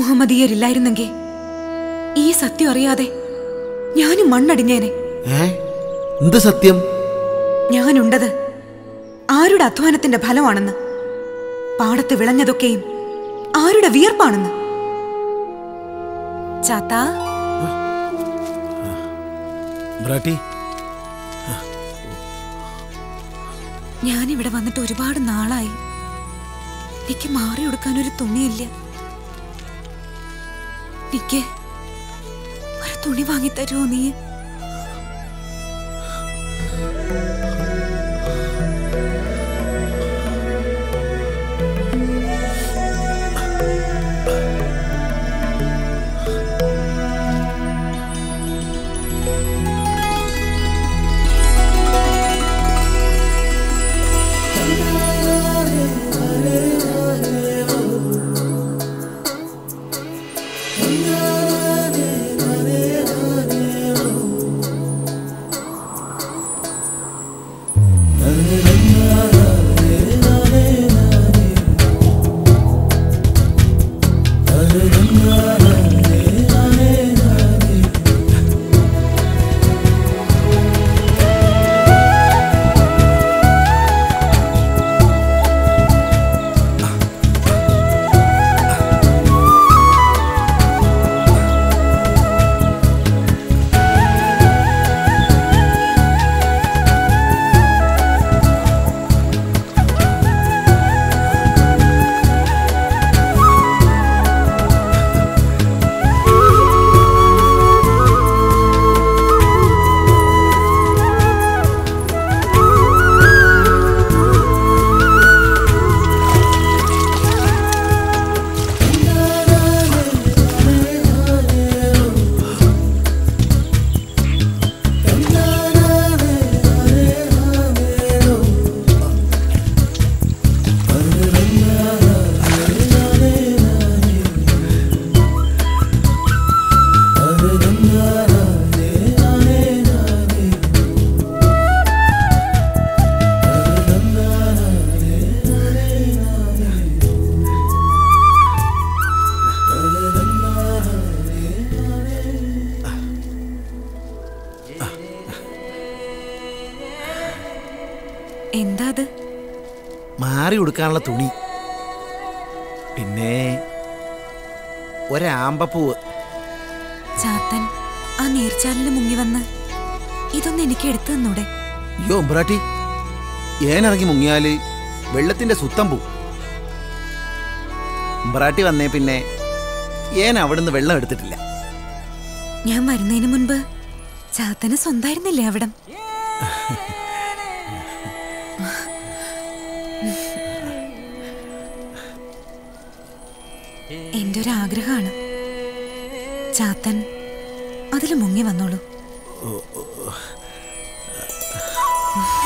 മുഹമ്മദീയരില്ലായിരുന്നെങ്കിൽ ഈ സത്യം അറിയാതെ ഞാനും മണ്ണടിഞ്ഞേനെ ഏ എന്ത് സത്യം ഞാനുണ്ടത് ആരുടെ അധ്വാനത്തിന്റെ ഫലമാണെന്ന് പാടത്ത് വിളഞ്ഞതൊക്കെയും ആരുടെ വിയർപ്പാണെന്ന് ചാത്താ ബ്രാട്ടി ഞാനിവിടെ വന്നിട്ട് ഒരുപാട് നാളായി എനിക്ക് മാറി കൊടുക്കാൻ ഒരു തുണിയില്ല എനിക്ക് ഒരു തുണി വാങ്ങി തരുമോ നീ എന്താ അത് മാറി കൊടുക്കാനുള്ള തുണി പിന്നെ ഒരാമ്പപ്പൂവ് ചാത്തൻ ആ നീർച്ചാലിൽ മുങ്ങി വന്ന് ഇതൊന്ന് എനിക്ക് എടുത്തു തന്നൂടെ അയ്യോ ഉമ്പ്രാട്ടി ഏനിറങ്ങി മുങ്ങിയാല് വെള്ളത്തിന്റെ സുത്തം പോവും ഉമ്പ്രാട്ടി വന്നേ പിന്നെ ഏൻ അവിടുന്ന് വെള്ളം എടുത്തിട്ടില്ല ഞാൻ വരുന്നതിന് മുൻപ് ചാത്തന് സ്വന്തമായിരുന്നില്ലേ അവിടം എന്റെ ഒരു ആഗ്രഹമാണ് ചാത്തൻ അതിൽ മുങ്ങി വന്നോളൂ ആ